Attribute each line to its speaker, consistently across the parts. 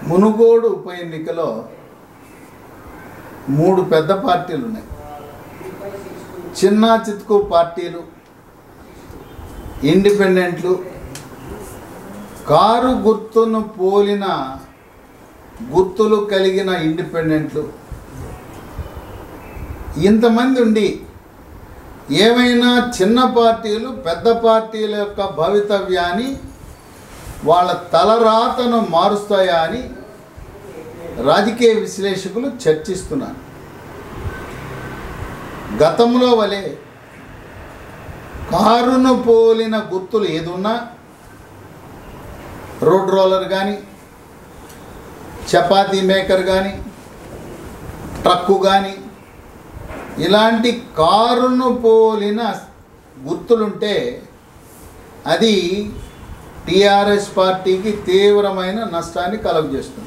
Speaker 1: మునుగోడు ఉప ఎన్నికలో మూడు పెద్ద పార్టీలు ఉన్నాయి చిన్న చితుకు పార్టీలు ఇండిపెండెంట్లు కారు గుర్తును పోలిన గుర్తులు కలిగిన ఇండిపెండెంట్లు ఇంతమంది ఉండి ఏమైనా చిన్న పార్టీలు పెద్ద పార్టీల యొక్క భవితవ్యాన్ని వాళ్ళ తలరాతను మారుస్తాయా అని రాజకీయ విశ్లేషకులు చర్చిస్తున్నారు గతంలో వలె కారును పోలిన గుర్తులు ఏదున్నా రోడ్ రోలర్ కానీ చపాతీ మేకర్ కానీ ట్రక్కు కానీ ఇలాంటి కారును పోలిన గుర్తులుంటే అది టిఆర్ఎస్ పార్టీకి తీవ్రమైన నష్టాన్ని కలుగజేస్తుంది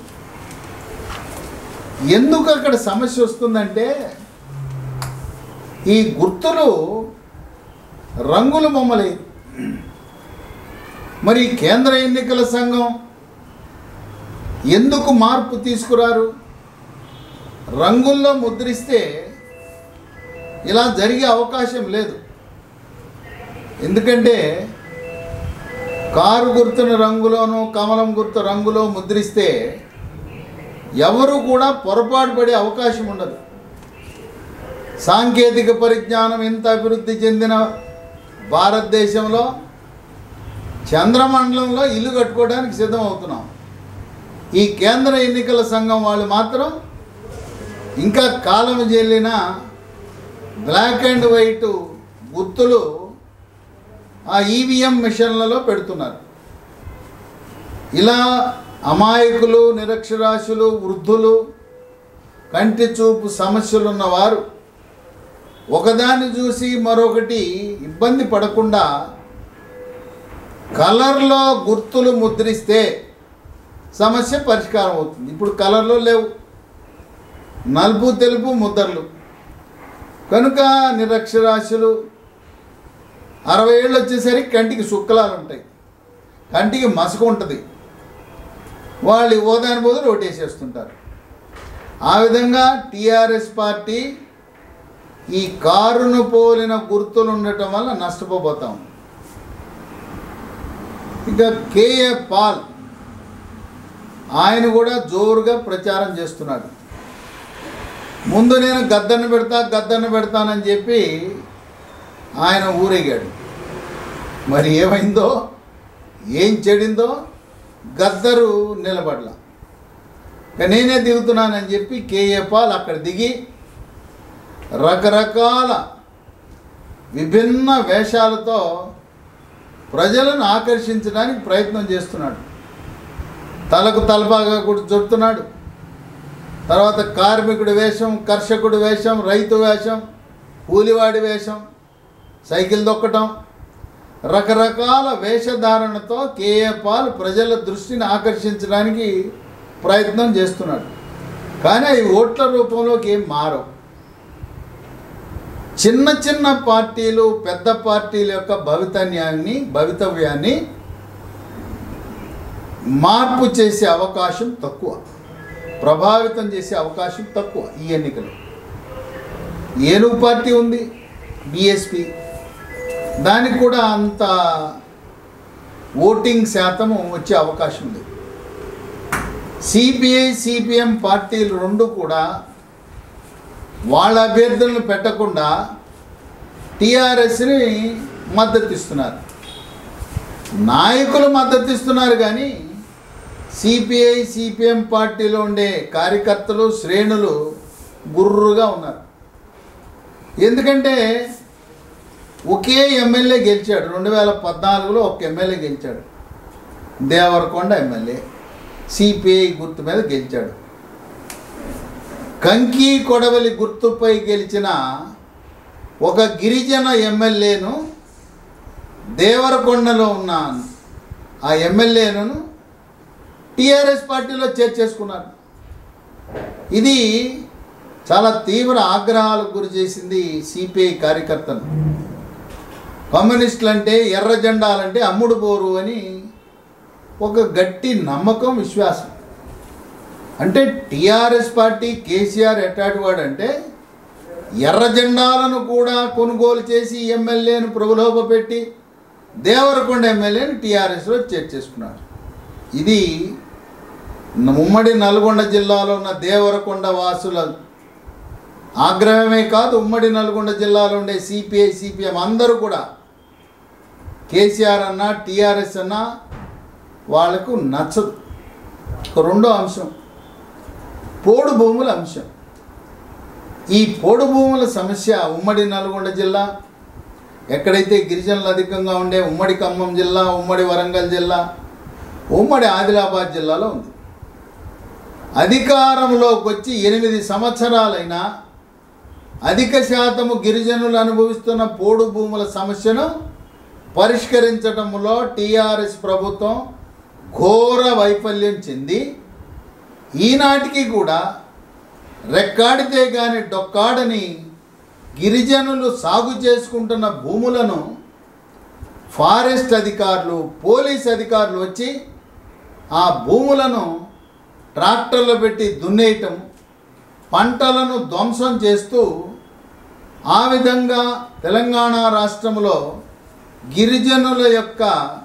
Speaker 1: ఎందుకు అక్కడ సమస్య వస్తుందంటే ఈ గుర్తులు రంగుల బొమ్మలే మరి కేంద్ర ఎన్నికల సంఘం ఎందుకు మార్పు తీసుకురారు రంగుల్లో ముద్రిస్తే ఇలా జరిగే అవకాశం లేదు ఎందుకంటే కారు గుర్తును రంగులోను కమలం గుర్తు రంగులో ముద్రిస్తే ఎవరు కూడా పొరపాటు పడే అవకాశం ఉండదు సాంకేతిక పరిజ్ఞానం ఇంత అభివృద్ధి చెందిన భారతదేశంలో చంద్రమండలంలో ఇల్లు కట్టుకోవడానికి సిద్ధం అవుతున్నాం ఈ కేంద్ర ఎన్నికల సంఘం వాళ్ళు మాత్రం ఇంకా కాలం చెల్లిన బ్లాక్ అండ్ వైట్ గుర్తులు ఆ ఈవీఎం మిషన్లలో పెడుతున్నారు ఇలా అమాయకులు నిరక్షరాస్యులు వృద్ధులు కంటి చూపు సమస్యలు ఉన్నవారు ఒకదాన్ని చూసి మరొకటి ఇబ్బంది పడకుండా కలర్లో గుర్తులు ముద్రిస్తే సమస్య పరిష్కారం అవుతుంది ఇప్పుడు కలర్లో లేవు నలుపు తెలుపు ముద్రలు కనుక నిరక్షరాస్యులు అరవై ఏళ్ళు వచ్చేసరికి కంటికి శుక్లాలు ఉంటాయి కంటికి మసక ఉంటుంది వాళ్ళు ఓదాని బదులు ఓటేసేస్తుంటారు ఆ విధంగా టీఆర్ఎస్ పార్టీ ఈ కారును పోలిన గుర్తులు ఉండటం వల్ల నష్టపోతాం ఇక కేఏ పాల్ ఆయన కూడా జోరుగా ప్రచారం చేస్తున్నాడు ముందు నేను గద్దను పెడతా గద్దను పెడతానని చెప్పి ఆయన ఊరేగాడు మరి ఏమైందో ఏం చెడిందో గద్దరు నిలబడలా ఇక నేనే దిగుతున్నానని చెప్పి కేఏ పాల్ అక్కడ దిగి రకరకాల విభిన్న వేషాలతో ప్రజలను ఆకర్షించడానికి ప్రయత్నం చేస్తున్నాడు తలకు తలపాగా కూడా చుడుతున్నాడు తర్వాత కార్మికుడి వేషం కర్షకుడి వేషం రైతు వేషం కూలివాడి వేషం సైకిల్ దొక్కటం రకరకాల వేషధారణతో కేఏ పాల్ ప్రజల దృష్టిని ఆకర్షించడానికి ప్రయత్నం చేస్తున్నాడు కానీ అవి ఓట్ల రూపంలోకి ఏం మారవు చిన్న చిన్న పార్టీలు పెద్ద పార్టీల యొక్క భవితన్యాన్ని భవితవ్యాన్ని మార్పు చేసే అవకాశం తక్కువ ప్రభావితం చేసే అవకాశం తక్కువ ఈ ఎన్నికలు ఏనుగు పార్టీ ఉంది బిఎస్పి దానికి కూడా అంత ఓటింగ్ శాతము వచ్చే అవకాశం ఉంది సిపిఐ సిపిఎం పార్టీలు రెండు కూడా వాళ్ళ అభ్యర్థులను పెట్టకుండా టీఆర్ఎస్ని మద్దతు ఇస్తున్నారు నాయకులు మద్దతు ఇస్తున్నారు కానీ సిపిఐ సిపిఎం పార్టీలో ఉండే కార్యకర్తలు శ్రేణులు గుర్రుగా ఉన్నారు ఎందుకంటే ఒకే ఎమ్మెల్యే గెలిచాడు రెండు వేల పద్నాలుగులో ఒక ఎమ్మెల్యే గెలిచాడు దేవరకొండ ఎమ్మెల్యే సిపిఐ గుర్తు మీద గెలిచాడు కంకి కొడవలి గుర్తుపై గెలిచిన ఒక గిరిజన ఎమ్మెల్యేను దేవరకొండలో ఉన్న ఆ ఎమ్మెల్యేను టీఆర్ఎస్ పార్టీలో చేర్చేసుకున్నారు ఇది చాలా తీవ్ర ఆగ్రహాలకు గురి చేసింది సిపిఐ కార్యకర్తలు కమ్యూనిస్టులు అంటే ఎర్ర జెండాలంటే అమ్ముడు పోరు అని ఒక గట్టి నమ్మకం విశ్వాసం అంటే టీఆర్ఎస్ పార్టీ కేసీఆర్ ఎట్టాటి వాడంటే ఎర్ర జెండాలను కూడా కొనుగోలు చేసి ఎమ్మెల్యేను ప్రభులోప పెట్టి దేవరకొండ ఎమ్మెల్యేని టీఆర్ఎస్లో చేర్చేసుకున్నారు ఇది ఉమ్మడి నల్గొండ జిల్లాలో ఉన్న దేవరకొండ వాసుల ఆగ్రహమే కాదు ఉమ్మడి నల్గొండ జిల్లాలో ఉండే సిపిఐ సిపిఎం అందరూ కూడా కేసీఆర్ అన్నా టీఆర్ఎస్ అన్నా వాళ్ళకు నచ్చదు ఒక రెండో అంశం పోడు భూముల అంశం ఈ పోడు భూముల సమస్య ఉమ్మడి నల్గొండ జిల్లా ఎక్కడైతే గిరిజనులు అధికంగా ఉండే ఉమ్మడి ఖమ్మం జిల్లా ఉమ్మడి వరంగల్ జిల్లా ఉమ్మడి ఆదిలాబాద్ జిల్లాలో ఉంది అధికారంలోకి వచ్చి ఎనిమిది సంవత్సరాలైనా అధిక శాతము గిరిజనులు అనుభవిస్తున్న పోడు భూముల సమస్యను పరిష్కరించడంలో టీఆర్ఎస్ ప్రభుత్వం ఘోర వైఫల్యం చెంది ఈనాటికి కూడా రెక్కాడితే గాని డొక్కాడని గిరిజనులు సాగు చేసుకుంటున్న భూములను ఫారెస్ట్ అధికారులు పోలీస్ అధికారులు వచ్చి ఆ భూములను ట్రాక్టర్లు పెట్టి దున్నేయటం పంటలను ధ్వంసం చేస్తూ ఆ విధంగా తెలంగాణ రాష్ట్రంలో గిరిజనుల యొక్క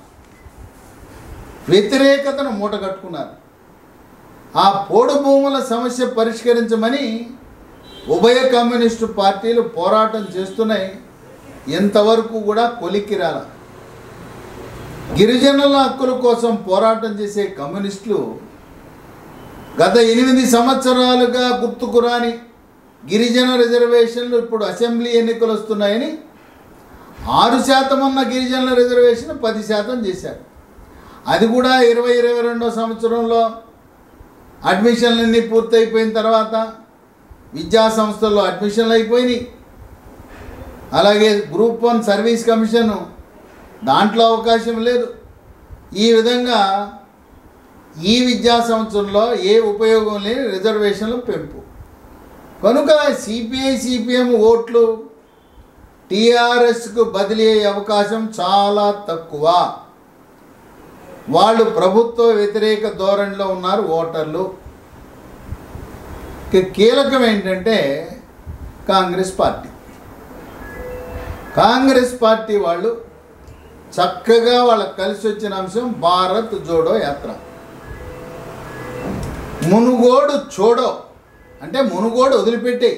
Speaker 1: వ్యతిరేకతను మూటగట్టుకున్నారు ఆ పోడు భూముల సమస్య పరిష్కరించమని ఉభయ కమ్యూనిస్టు పార్టీలు పోరాటం చేస్తున్నాయి ఇంతవరకు కూడా కొలిక్కి రాల గిరిజనుల హక్కుల కోసం పోరాటం చేసే కమ్యూనిస్టులు గత ఎనిమిది సంవత్సరాలుగా గుర్తుకు రాని గిరిజన రిజర్వేషన్లు ఇప్పుడు అసెంబ్లీ ఎన్నికలు వస్తున్నాయని ఆరు శాతం ఉన్న గిరిజనుల రిజర్వేషన్ పది శాతం చేశారు అది కూడా ఇరవై ఇరవై రెండో సంవత్సరంలో అడ్మిషన్లన్నీ పూర్తయిపోయిన తర్వాత విద్యా సంస్థల్లో అడ్మిషన్లు అయిపోయినాయి అలాగే గ్రూప్ వన్ సర్వీస్ కమిషన్ దాంట్లో అవకాశం లేదు ఈ విధంగా ఈ విద్యా సంవత్సరంలో ఏ ఉపయోగం లేని రిజర్వేషన్ల పెంపు కనుక సిపిఐ సిపిఎం ఓట్లు టీఆర్ఎస్కు బదిలీ అయ్యే అవకాశం చాలా తక్కువ వాళ్ళు ప్రభుత్వ వ్యతిరేక ధోరణిలో ఉన్నారు ఓటర్లు ఇక కీలకం ఏంటంటే కాంగ్రెస్ పార్టీ కాంగ్రెస్ పార్టీ వాళ్ళు చక్కగా వాళ్ళకి కలిసి వచ్చిన అంశం భారత్ జోడో యాత్ర మునుగోడు చూడో అంటే మునుగోడు వదిలిపెట్టే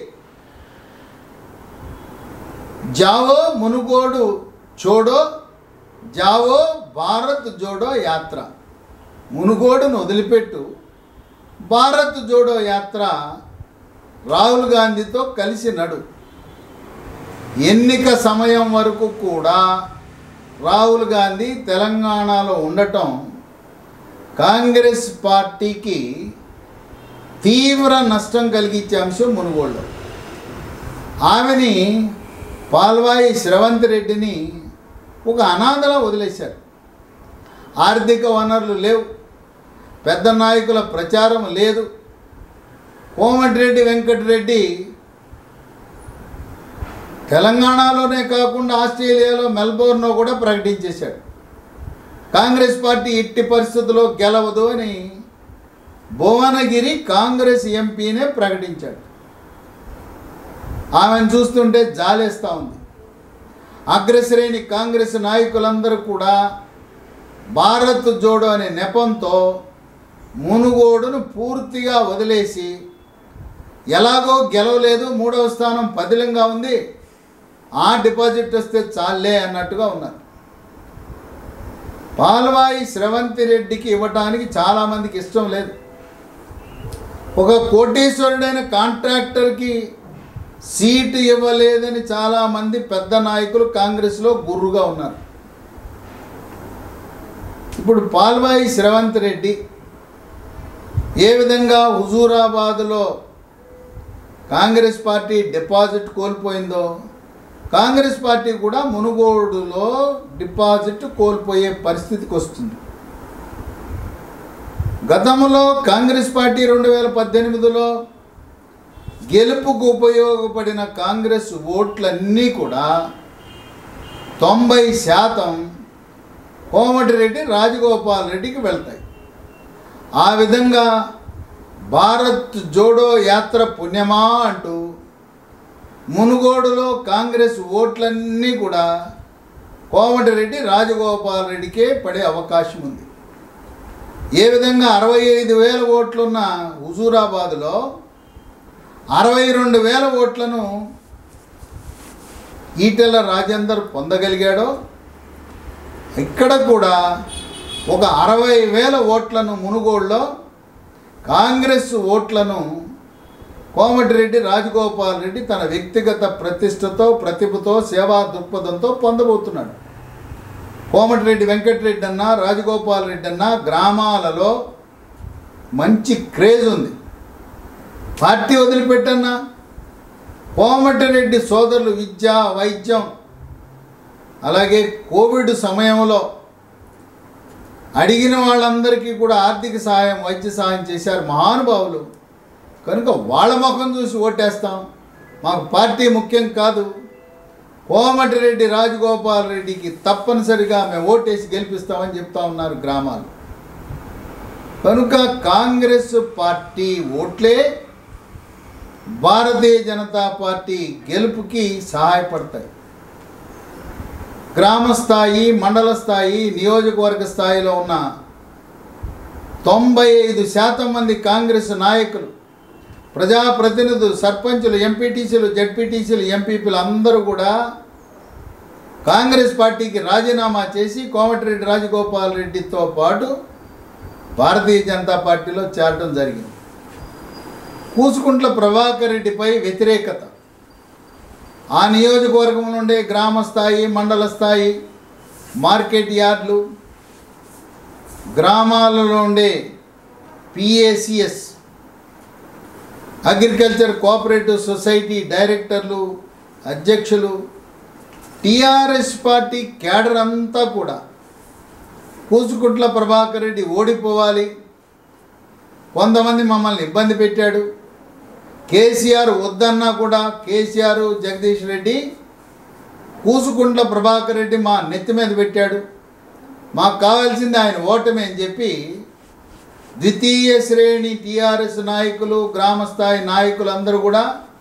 Speaker 1: జావో మునుగోడు చూడో జావో భారత్ జోడో యాత్ర మునుగోడును వదిలిపెట్టు భారత్ జోడో యాత్ర రాహుల్ గాంధీతో కలిసి నడు ఎన్నిక సమయం వరకు కూడా రాహుల్ గాంధీ తెలంగాణలో ఉండటం కాంగ్రెస్ పార్టీకి తీవ్ర నష్టం కలిగించే అంశం మునుగోళ్ళు ఆమెని పాల్వాయి శ్రవంత్ రెడ్డిని ఒక అనాథలా వదిలేశారు ఆర్థిక వనరులు లేవు పెద్ద నాయకుల ప్రచారం లేదు కోమటిరెడ్డి వెంకటరెడ్డి తెలంగాణలోనే కాకుండా ఆస్ట్రేలియాలో మెల్బోర్న్లో కూడా ప్రకటించేశాడు కాంగ్రెస్ పార్టీ ఎట్టి పరిస్థితుల్లో గెలవదు అని భువనగిరి కాంగ్రెస్ ఎంపీనే ప్రకటించాడు ఆమెను చూస్తుంటే జాలేస్తూ ఉంది అగ్రశ్రేణి కాంగ్రెస్ నాయకులందరూ కూడా భారత్ జోడో అనే నెపంతో మునుగోడును పూర్తిగా వదిలేసి ఎలాగో గెలవలేదు మూడవ స్థానం పదిలంగా ఉంది ఆ డిపాజిట్ వస్తే చాలే అన్నట్టుగా ఉన్నారు పాల్వాయి శ్రవంతి రెడ్డికి ఇవ్వటానికి చాలామందికి ఇష్టం లేదు ఒక కోటీశ్వరుడైన కాంట్రాక్టర్కి సీటు ఇవ్వలేదని చాలామంది పెద్ద నాయకులు కాంగ్రెస్లో గుర్రుగా ఉన్నారు ఇప్పుడు పాల్వాయి శ్రవంత్ రెడ్డి ఏ విధంగా హుజూరాబాద్లో కాంగ్రెస్ పార్టీ డిపాజిట్ కోల్పోయిందో కాంగ్రెస్ పార్టీ కూడా మునుగోడులో డిపాజిట్ కోల్పోయే పరిస్థితికి వస్తుంది గతంలో కాంగ్రెస్ పార్టీ రెండు వేల పద్దెనిమిదిలో గెలుపుకు ఉపయోగపడిన కాంగ్రెస్ ఓట్లన్నీ కూడా తొంభై శాతం కోమటిరెడ్డి రాజగోపాల్ రెడ్డికి వెళ్తాయి ఆ విధంగా భారత్ జోడో యాత్ర పుణ్యమా అంటూ మునుగోడులో కాంగ్రెస్ ఓట్లన్నీ కూడా కోమటిరెడ్డి రాజగోపాల్ రెడ్డికే పడే అవకాశం ఉంది ఏ విధంగా అరవై ఐదు వేల ఓట్లున్న హుజూరాబాదులో అరవై రెండు వేల ఓట్లను ఈటెల రాజేందర్ పొందగలిగాడో ఇక్కడ కూడా ఒక అరవై వేల ఓట్లను మునుగోడులో కాంగ్రెస్ ఓట్లను కోమటిరెడ్డి రాజగోపాల్ రెడ్డి తన వ్యక్తిగత ప్రతిష్టతో ప్రతిభతో సేవా దృక్పథంతో పొందబోతున్నాడు కోమటిరెడ్డి వెంకటరెడ్డి అన్న రాజగోపాల్ రెడ్డి అన్న గ్రామాలలో మంచి క్రేజ్ ఉంది పార్టీ వదిలిపెట్టన్నా కోమటిరెడ్డి సోదరులు విద్య వైద్యం అలాగే కోవిడ్ సమయంలో అడిగిన వాళ్ళందరికీ కూడా ఆర్థిక సహాయం వైద్య సహాయం చేశారు మహానుభావులు కనుక వాళ్ళ ముఖం చూసి ఓటేస్తాం మాకు పార్టీ ముఖ్యం కాదు కోమటిరెడ్డి రాజగోపాల్ రెడ్డికి తప్పనిసరిగా మేము ఓటేసి గెలిపిస్తామని చెప్తా ఉన్నారు గ్రామాలు కనుక కాంగ్రెస్ పార్టీ ఓట్లే భారతీయ జనతా పార్టీ గెలుపుకి సహాయపడతాయి గ్రామ స్థాయి మండల స్థాయి నియోజకవర్గ స్థాయిలో ఉన్న తొంభై ఐదు శాతం మంది కాంగ్రెస్ నాయకులు ప్రజాప్రతినిధులు సర్పంచులు ఎంపీటీసీలు జడ్పీటీసీలు ఎంపీపీలు అందరూ కూడా కాంగ్రెస్ పార్టీకి రాజీనామా చేసి కోమటిరెడ్డి రాజగోపాల్ రెడ్డితో పాటు భారతీయ జనతా పార్టీలో చేరడం జరిగింది కూసుకుంట్ల ప్రభాకర్ రెడ్డిపై వ్యతిరేకత ఆ నియోజకవర్గం నుండే గ్రామ స్థాయి మండల స్థాయి మార్కెట్ యార్డులు గ్రామాలలో ఉండే పిఏసిఎస్ అగ్రికల్చర్ కోఆపరేటివ్ సొసైటీ డైరెక్టర్లు అధ్యక్షులు టిఆర్ఎస్ పార్టీ క్యాడర్ అంతా కూడా కూసుకుంట్ల ప్రభాకర్ రెడ్డి ఓడిపోవాలి కొంతమంది మమ్మల్ని ఇబ్బంది పెట్టాడు కేసీఆర్ వద్దన్నా కూడా కేసీఆర్ జగదీష్ రెడ్డి కూసుకుంట్ల ప్రభాకర్ రెడ్డి మా నెత్తి మీద పెట్టాడు మాకు కావాల్సింది ఆయన ఓటమి అని చెప్పి ద్వితీయ శ్రేణి టీఆర్ఎస్ నాయకులు గ్రామస్థాయి నాయకులు అందరూ కూడా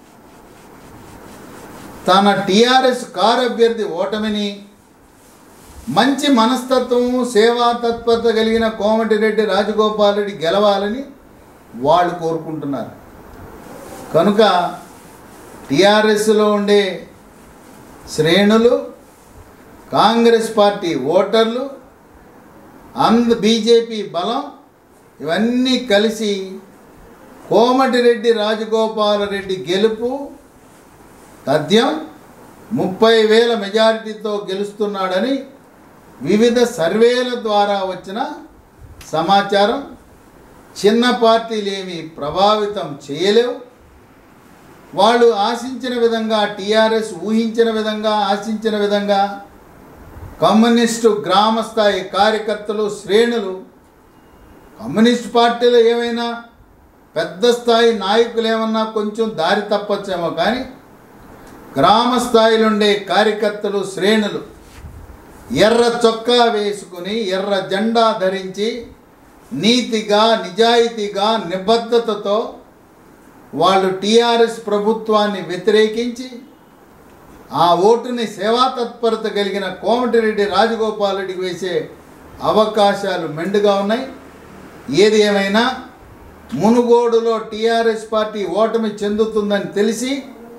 Speaker 1: తన టీఆర్ఎస్ కారు అభ్యర్థి ఓటమిని మంచి మనస్తత్వం సేవా తత్పరత కలిగిన కోమటిరెడ్డి రాజగోపాల్ రెడ్డి గెలవాలని వాళ్ళు కోరుకుంటున్నారు కనుక టీఆర్ఎస్లో ఉండే శ్రేణులు కాంగ్రెస్ పార్టీ ఓటర్లు అంద బీజేపీ బలం ఇవన్నీ కలిసి కోమటిరెడ్డి రాజగోపాలరెడ్డి గెలుపు తథ్యం ముప్పై వేల మెజారిటీతో గెలుస్తున్నాడని వివిధ సర్వేల ద్వారా వచ్చిన సమాచారం చిన్న పార్టీలు ఏమి ప్రభావితం చేయలేవు వాళ్ళు ఆశించిన విధంగా టీఆర్ఎస్ ఊహించిన విధంగా ఆశించిన విధంగా కమ్యూనిస్టు గ్రామ స్థాయి కార్యకర్తలు శ్రేణులు కమ్యూనిస్ట్ పార్టీలో ఏమైనా పెద్ద స్థాయి నాయకులు ఏమన్నా కొంచెం దారి తప్పచ్చేమో కానీ గ్రామ స్థాయిలో ఉండే కార్యకర్తలు శ్రేణులు ఎర్ర చొక్కా వేసుకుని ఎర్ర జెండా ధరించి నీతిగా నిజాయితీగా నిబద్ధతతో వాళ్ళు టీఆర్ఎస్ ప్రభుత్వాన్ని వ్యతిరేకించి ఆ ఓటుని సేవా తత్పరత కలిగిన కోమటిరెడ్డి రాజగోపాల్ రెడ్డికి వేసే అవకాశాలు మెండుగా ఉన్నాయి ఏది ఏమైనా మునుగోడులో టీఆర్ఎస్ పార్టీ ఓటమి చెందుతుందని తెలిసి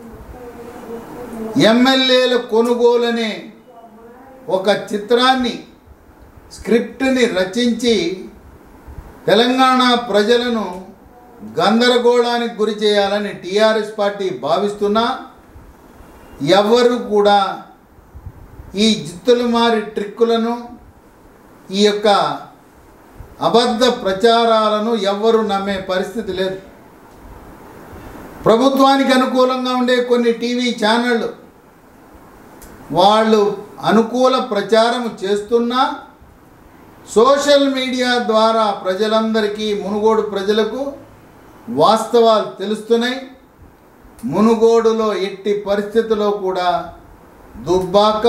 Speaker 1: ఎమ్మెల్యేల కొనుగోలనే ఒక చిత్రాన్ని స్క్రిప్ట్ని రచించి తెలంగాణ ప్రజలను గందరగోళానికి గురి చేయాలని టీఆర్ఎస్ పార్టీ భావిస్తున్నా ఎవరు కూడా ఈ జిత్తులు మారి ట్రిక్కులను ఈ యొక్క అబద్ధ ప్రచారాలను ఎవ్వరూ నమ్మే పరిస్థితి లేదు ప్రభుత్వానికి అనుకూలంగా ఉండే కొన్ని టీవీ ఛానళ్ళు వాళ్ళు అనుకూల ప్రచారం చేస్తున్నా సోషల్ మీడియా ద్వారా ప్రజలందరికీ మునుగోడు ప్రజలకు వాస్తవాలు తెలుస్తున్నాయి మునుగోడులో ఎట్టి పరిస్థితుల్లో కూడా దుబ్బాక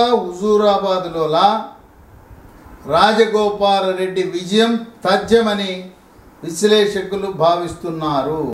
Speaker 1: హుజూరాబాద్లోలా రాజగోపాల్ రెడ్డి విజయం తథ్యమని విశ్లేషకులు భావిస్తున్నారు